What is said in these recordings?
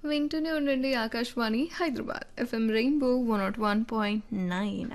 వింటూనే ఉండండి Akashvani Hyderabad FM rainbow one nought one point nine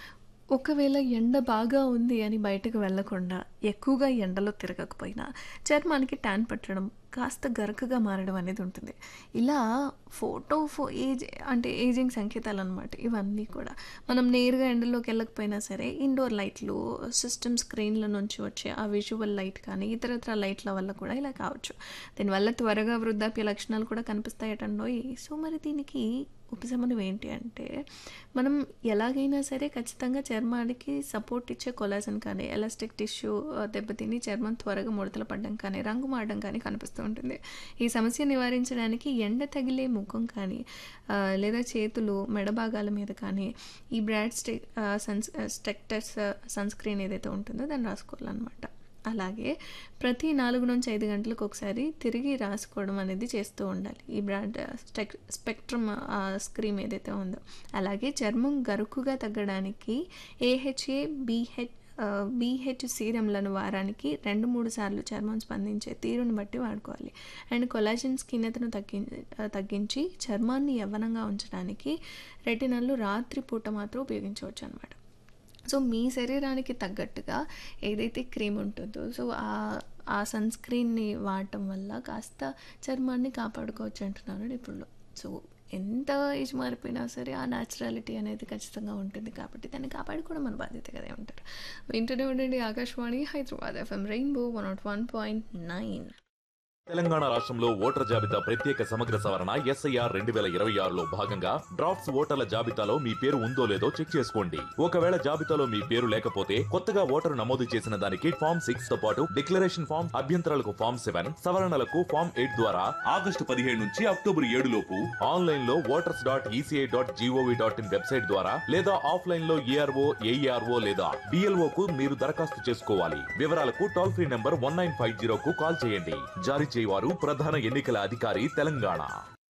ఒకవేళ ఎండ బాగా ఉంది అని బయటకు వెళ్ళకుండా ఎక్కువగా ఎండలో తిరగకపోయినా చర్మానికి ట్యాన్ పట్టడం కాస్త గరకగా మారడం అనేది ఉంటుంది ఇలా ఫోటో ఫో ఏజ్ అంటే ఏజింగ్ సంకేతాలు అనమాట ఇవన్నీ కూడా మనం నేరుగా ఎండలోకి వెళ్ళకపోయినా సరే ఇండోర్ లైట్లు సిస్టమ్ స్క్రీన్ల నుంచి వచ్చే ఆ విజువల్ లైట్ కానీ ఇతరత్ర లైట్ల వల్ల కూడా ఇలా కావచ్చు దీనివల్ల త్వరగా వృద్ధాప్య లక్షణాలు కూడా కనిపిస్తాయటండోయ్ సో మరి దీనికి ఉపశమనం ఏంటి అంటే మనం ఎలాగైనా సరే ఖచ్చితంగా చర్మానికి సపోర్ట్ ఇచ్చే కొలాజన్ కానీ ఎలాస్టిక్ టిష్యూ దెబ్బతిని చర్మం త్వరగా ముడతలు పడడం కానీ రంగు మారడం కానీ కనిపిస్తూ ఉంటుంది ఈ సమస్య నివారించడానికి ఎండ తగిలే ముఖం కానీ ఆ, లేదా చేతులు మెడ భాగాల మీద కానీ ఈ బ్రాడ్ స్టె సన్ స్టెక్టర్స్ సన్ స్క్రీన్ ఏదైతే ఉంటుందో దాన్ని రాసుకోవాలన్నమాట అలాగే ప్రతి నాలుగు నుంచి ఐదు గంటలకు ఒకసారి తిరిగి రాసుకోవడం అనేది చేస్తూ ఉండాలి ఈ బ్రాండ్ స్టెక్ స్పెక్ట్రమ్ స్క్రీమ్ ఏదైతే ఉందో అలాగే చర్మం గరుకుగా తగ్గడానికి ఏహెచ్ఏ బీహెచ్ బీహెచ్ సీరంలను వారానికి రెండు మూడు సార్లు చర్మం స్పందించే తీరుని బట్టి వాడుకోవాలి అండ్ కొలాజిన్ స్కిన్నతను తగ్గి తగ్గించి చర్మాన్ని యవ్వనంగా ఉంచడానికి రెటినల్లు రాత్రిపూట మాత్రం ఉపయోగించవచ్చు అనమాట సో మీ శరీరానికి తగ్గట్టుగా ఏదైతే క్రీమ్ ఉంటుందో సో ఆ ఆ సన్ స్క్రీన్ని వాడటం వల్ల కాస్త చర్మాన్ని కాపాడుకోవచ్చు అంటున్నాను నిపుణులు సో ఎంత ఏజ్ మారిపోయినా సరే ఆ న్యాచురాలిటీ అనేది ఖచ్చితంగా ఉంటుంది కాబట్టి దాన్ని కాపాడుకోవడం మన బాధ్యత కదా ఉంటారు వింటూనే ఉండండి Akashvani Hyderabad FM rainbow one nought one point nine Telangana రాష్ట్రంలో ఓటర్ల జాబితా ప్రత్యేక సమగ్ర సవరణ ఎస్ఐఆర్ రెండు వేల ఇరవై ఆరులో భాగంగా డ్రాఫ్ట్స్ ఓటర్ల జాబితాలో మీ పేరు ఉందో లేదో చెక్ చేసుకోండి ఒకవేళ జాబితాలో మీ పేరు లేకపోతే కొత్తగా ఓటరు నమోదు చేసిన దానికి ఫామ్ సిక్స్ తో పాటు డిక్లరేషన్ ఫామ్ అభ్యంతరాలకు ఫామ్ సెవెన్ సవరణలకు ఫామ్ ఎయిట్ ద్వారా ఆగస్టు పదిహేడు నుంచి అక్టోబర్ ఏడు లోపు ఆన్లైన్ లో voters dot ECI dot GOV dot in website ద్వారా లేదా ఆఫ్లైన్ లో ఏఆర్ఓ ఏఈఆర్ఓ లేదా డిఎల్ఓ కు మీరు దరఖాస్తు చేసుకోవాలి వివరాలకు toll free number one nine five zero కు కాల్ చేయండి జారీ చేయవారు ప్రధాన ఎన్నికల అధికారి తెలంగాణ